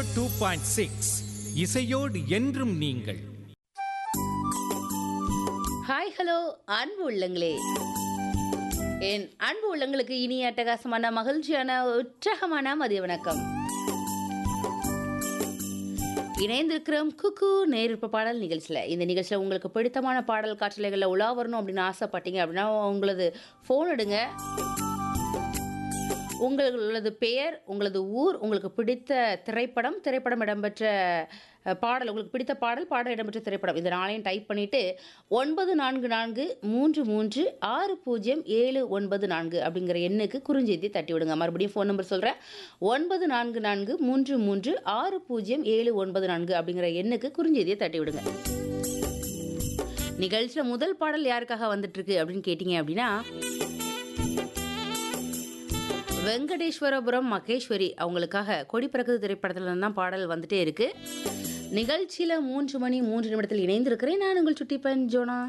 two point six இசையோடு என்றும் நீங்கள் ஹாய் ஹலோ அன்பு உள்ளங்களே என் அன்பு உள்ளங்களுக்கு இனிய அட்டகாசமான மகிழ்ச்சியான உற்சாகமான மதிய வணக்கம் இணைந்திருக்கிறோம் குக்கு நேரிற்ப பாடல் நிகழ்ச்சியில் இந்த நிகழ்ச்சியில் உங்களுக்கு பிடித்தமான பாடல் காற்றலைகளில் உலா வரணும் அப்படின்னு ஆசைப்பட்டீங்க அப்படின்னா உங்களது ஃபோன் எடுங்க உங்களது பெயர் உங்களது ஊர் உங்களுக்கு பிடித்த திரைப்படம் திரைப்படம் இடம்பெற்ற அஹ், பாடல் உங்களுக்கு பிடித்த பாடல் பாடல் இடம்பெற்ற திரைப்படம் இந்த நாளையும் டைப் பண்ணிவிட்டு ஒன்பது நான்கு நான்கு மூன்று மூன்று ஆறு பூஜ்ஜியம் ஏழு ஒன்பது நான்கு அப்படிங்கிற எண்ணுக்கு குறுஞ்செய்தி தட்டி விடுங்க மறுபடியும் ஃபோன் நம்பர் சொல்கிறேன் ஒன்பது நான்கு நான்கு மூன்று மூன்று ஆறு பூஜ்ஜியம் ஏழு ஒன்பது நான்கு அப்படிங்கிற எண்ணுக்கு குறுஞ்செய்தியை தட்டி விடுங்க நிகழ்ச்சியில் முதல் பாடல் யாருக்காக வந்துட்டு இருக்கு அப்படின்னு கேட்டிங்க அப்படின்னா வெங்கடேஸ்வரபுரம் மகேஸ்வரி அவங்களுக்காக கொடி பிறக்குது திரைப்படத்துல தான் பாடல் வந்துட்டே இருக்கு நிகழ்ச்சியில மூன்று மணி மூன்று நிமிடத்தில் இணைந்திருக்கிறேன் நான் உங்கள் சுட்டி பெண் ஜோனா